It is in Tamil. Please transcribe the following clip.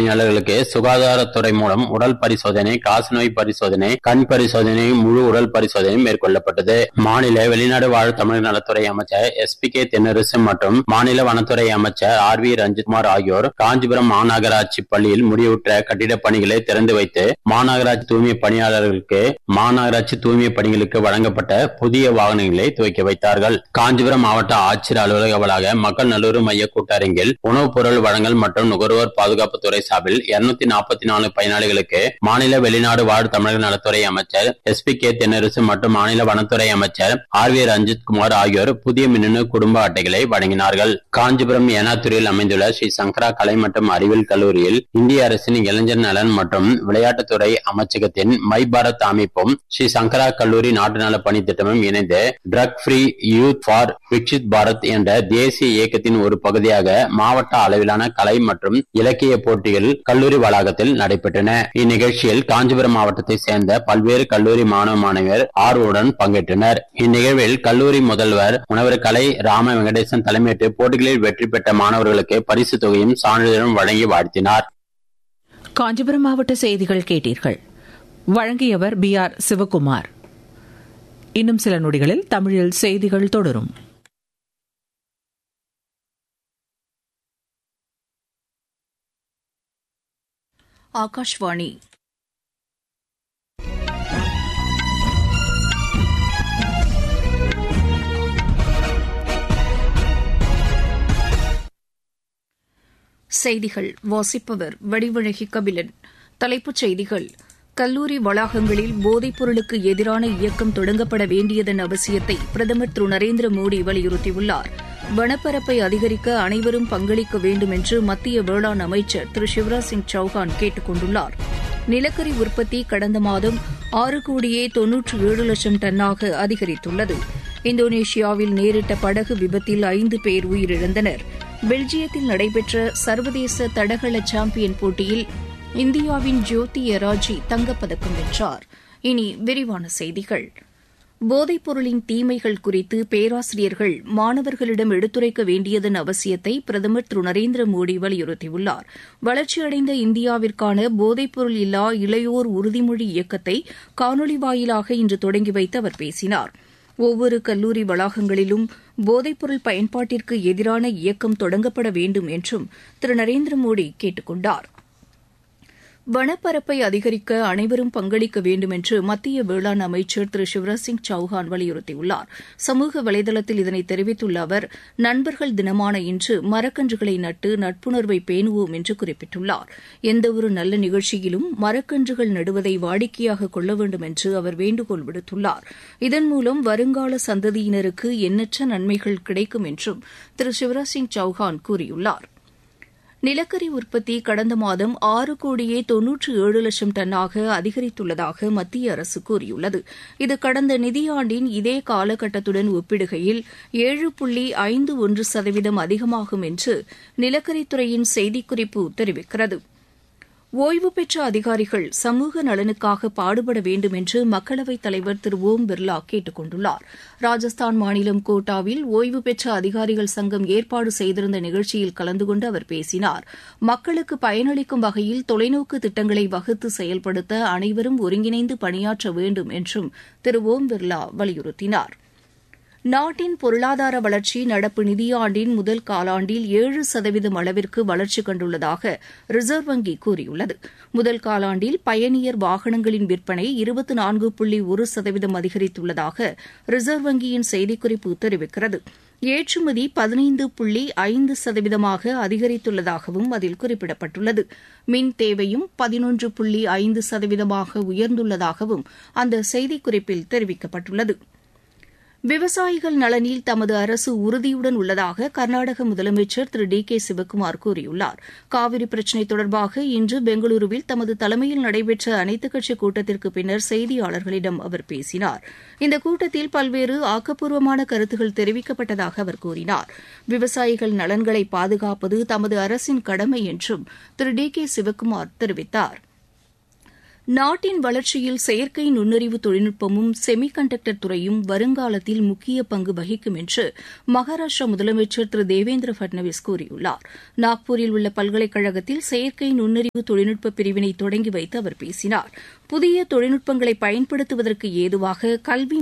பணியாளர்களுக்கு சுகாதாரத்துறை மூலம் உடல் பரிசோதனை காசநோய் பரிசோதனை கண் பரிசோதனை முழு உடல் பரிசோதனை மேற்கொள்ளப்பட்டது மாநில வெளிநாடு வாழ் தமிழ் நலத்துறை அமைச்சர் எஸ் பி கே தென்னரசு மற்றும் மாநில வனத்துறை அமைச்சர் ஆர் வி ரஞ்சித்குமார் ஆகியோர் காஞ்சிபுரம் மாநகராட்சி பள்ளியில் முடிவுற்ற கட்டிடப் பணிகளை திறந்து வைத்து மாநகராட்சி தூய்மை பணியாளர்களுக்கு மாநகராட்சி தூய்மை பணிகளுக்கு வழங்கப்பட்ட புதிய வாகனங்களை துவக்கி வைத்தார்கள் காஞ்சிபுரம் மாவட்ட ஆட்சியர் அலுவலக வளாக மக்கள் நல்லுறவு மைய கூட்டரங்கில் உணவுப் பொருள் வழங்கல் மற்றும் நுகர்வோர் பாதுகாப்புத்துறை சார்பில் இருநூத்தி நாற்பத்தி நாலு பயனாளிகளுக்கு மாநில வெளிநாடு வாழ் தமிழக நலத்துறை அமைச்சர் எஸ் பி கே தென்னரசு மற்றும் மாநில வனத்துறை அமைச்சர் ஆர் வி ரஞ்சித் குமார் ஆகியோர் புதிய மின்னணு குடும்ப அட்டைகளை வழங்கினார்கள் காஞ்சிபுரம் ஏனாத்தூரில் அமைந்துள்ள ஸ்ரீ சங்கரா கலை மற்றும் அறிவியல் கல்லூரியில் இந்திய அரசின் இளைஞர் நலன் மற்றும் விளையாட்டுத்துறை அமைச்சகத்தின் மை பாரத் அமைப்பும் ஸ்ரீ சங்கரா கல்லூரி நாட்டு நல பணி திட்டமும் இணைந்து drug free youth for Viksit Bharat என்ற தேசிய இயக்கத்தின் ஒரு பகுதியாக மாவட்ட அளவிலான கலை மற்றும் இலக்கிய போட்டிகள் கல்லூரி வளாகத்தில் நடைபெற்றன இந்நிகழ்ச்சியில் காஞ்சிபுரம் மாவட்டத்தை சேர்ந்த பல்வேறு கல்லூரி மாணவ மாணவியர் ஆர்வமுடன் பங்கேற்றனர் இந்நிகழ்வில் கல்லூரி முதல்வர் முனைவர் கலை ராம வெங்கடேசன் தலைமையேற்று போட்டிகளில் வெற்றி பெற்ற மாணவர்களுக்கு பரிசு தொகையும் சான்றிதழும் வழங்கி வாழ்த்தினார் காஞ்சிபுரம் மாவட்ட செய்திகள் கேட்டீர்கள் வழங்கியவர் பி ஆர் சிவகுமார் இன்னும் சில நொடிகளில் தமிழில் செய்திகள் தொடரும் ஆகாஷ்வாணி செய்திகள் வாசிப்பவர் வடிவழகி கபிலன் தலைப்புச் செய்திகள் கல்லூரி வளாகங்களில் போதைப் பொருளுக்கு எதிரான இயக்கம் தொடங்கப்பட வேண்டியதன் அவசியத்தை பிரதமர் திரு நரேந்திர மோடி வலியுறுத்தியுள்ளார் வனப்பரப்பை அதிகரிக்க அனைவரும் பங்களிக்க வேண்டும் என்று மத்திய வேளாண் அமைச்சர் திரு சிவராஜ் சிங் சௌஹான் கேட்டுக் கொண்டுள்ளார் நிலக்கரி உற்பத்தி கடந்த மாதம் ஆறு கோடியே தொன்னூற்று ஏழு லட்சம் டன்னாக அதிகரித்துள்ளது இந்தோனேஷியாவில் நேரிட்ட படகு விபத்தில் ஐந்து பேர் உயிரிழந்தனர் பெல்ஜியத்தில் நடைபெற்ற சர்வதேச தடகள சாம்பியன் போட்டியில் இந்தியாவின் ஜோதி எராஜி தங்கப்பதக்கம் வென்றார் இனி விரிவான செய்திகள் போதைப் பொருளின் தீமைகள் குறித்து பேராசிரியர்கள் மாணவர்களிடம் எடுத்துரைக்க வேண்டியதன் அவசியத்தை பிரதமர் திரு நரேந்திர மோடி வலியுறுத்தியுள்ளார் வளர்ச்சியடைந்த இந்தியாவிற்கான போதைப்பொருள் இல்லா இளையோர் உறுதிமொழி இயக்கத்தை காணொலி வாயிலாக இன்று தொடங்கி வைத்து அவர் பேசினார் ஒவ்வொரு கல்லூரி வளாகங்களிலும் போதைப்பொருள் பயன்பாட்டிற்கு எதிரான இயக்கம் தொடங்கப்பட வேண்டும் என்றும் திரு நரேந்திர மோடி கேட்டுக் கொண்டாா் வனப்பரப்பை அதிகரிக்க அனைவரும் பங்களிக்க வேண்டும் என்று மத்திய வேளாண் அமைச்சர் திரு சிவராஜ் சிங் சௌஹான் வலியுறுத்தியுள்ளார் சமூக வலைதளத்தில் இதனை தெரிவித்துள்ள அவர் நண்பர்கள் தினமான இன்று மரக்கன்றுகளை நட்டு நட்புணர்வை பேணுவோம் என்று குறிப்பிட்டுள்ளார் எந்தவொரு நல்ல நிகழ்ச்சியிலும் மரக்கன்றுகள் நடுவதை வாடிக்கையாக கொள்ள வேண்டும் என்று அவர் வேண்டுகோள் விடுத்துள்ளார் இதன் மூலம் வருங்கால சந்ததியினருக்கு எண்ணற்ற நன்மைகள் கிடைக்கும் என்றும் திரு சிவராஜ் சிங் சௌஹான் கூறியுள்ளார் நிலக்கரி உற்பத்தி கடந்த மாதம் ஆறு கோடியே தொன்னூற்று ஏழு லட்சம் டன்னாக அதிகரித்துள்ளதாக மத்திய அரசு கூறியுள்ளது இது கடந்த நிதியாண்டின் இதே காலகட்டத்துடன் ஒப்பிடுகையில் ஏழு புள்ளி ஐந்து ஒன்று சதவீதம் அதிகமாகும் என்று நிலக்கரித்துறையின் செய்திக்குறிப்பு தெரிவிக்கிறது ஓய்வு பெற்ற அதிகாரிகள் சமூக நலனுக்காக பாடுபட வேண்டும் என்று மக்களவைத் தலைவர் திரு ஓம் பிர்லா கேட்டுக் கொண்டுள்ளார் ராஜஸ்தான் மாநிலம் கோட்டாவில் ஓய்வு பெற்ற அதிகாரிகள் சங்கம் ஏற்பாடு செய்திருந்த நிகழ்ச்சியில் கலந்து கொண்டு அவர் பேசினார் மக்களுக்கு பயனளிக்கும் வகையில் தொலைநோக்கு திட்டங்களை வகுத்து செயல்படுத்த அனைவரும் ஒருங்கிணைந்து பணியாற்ற வேண்டும் என்றும் திரு ஓம் பிர்லா வலியுறுத்தினார் நாட்டின் பொருளாதார வளர்ச்சி நடப்பு நிதியாண்டின் முதல் காலாண்டில் ஏழு சதவீதம் அளவிற்கு வளர்ச்சி கண்டுள்ளதாக ரிசர்வ் வங்கி கூறியுள்ளது முதல் காலாண்டில் பயணியர் வாகனங்களின் விற்பனை இருபத்தி நான்கு புள்ளி ஒரு சதவீதம் அதிகரித்துள்ளதாக ரிசர்வ் வங்கியின் செய்திக்குறிப்பு தெரிவிக்கிறது ஏற்றுமதி பதினைந்து புள்ளி ஐந்து சதவீதமாக அதிகரித்துள்ளதாகவும் அதில் குறிப்பிடப்பட்டுள்ளது மின் தேவையும் பதினொன்று புள்ளி ஐந்து சதவீதமாக உயர்ந்துள்ளதாகவும் அந்த செய்திக்குறிப்பில் தெரிவிக்கப்பட்டுள்ளது விவசாயிகள் நலனில் தமது அரசு உறுதியுடன் உள்ளதாக கர்நாடக முதலமைச்சர் திரு டி கே சிவக்குமார் கூறியுள்ளார் காவிரி பிரச்சினை தொடர்பாக இன்று பெங்களூருவில் தமது தலைமையில் நடைபெற்ற அனைத்துக் கட்சி கூட்டத்திற்கு பின்னர் செய்தியாளர்களிடம் அவர் பேசினார் இந்த கூட்டத்தில் பல்வேறு ஆக்கப்பூர்வமான கருத்துகள் தெரிவிக்கப்பட்டதாக அவர் கூறினார் விவசாயிகள் நலன்களை பாதுகாப்பது தமது அரசின் கடமை என்றும் திரு டி கே சிவக்குமார் தெரிவித்தாா் நாட்டின் வளர்ச்சியில் செயற்கை நுண்ணறிவு தொழில்நுட்பமும் செமி கண்டக்டர் துறையும் வருங்காலத்தில் முக்கிய பங்கு வகிக்கும் என்று மகாராஷ்டிரா முதலமைச்சர் திரு தேவேந்திர பட்னவிஸ் கூறியுள்ளார் நாக்பூரில் உள்ள பல்கலைக்கழகத்தில் செயற்கை நுண்ணறிவு தொழில்நுட்ப பிரிவினை தொடங்கி வைத்து அவர் பேசினார் புதிய தொழில்நுட்பங்களை பயன்படுத்துவதற்கு ஏதுவாக கல்வி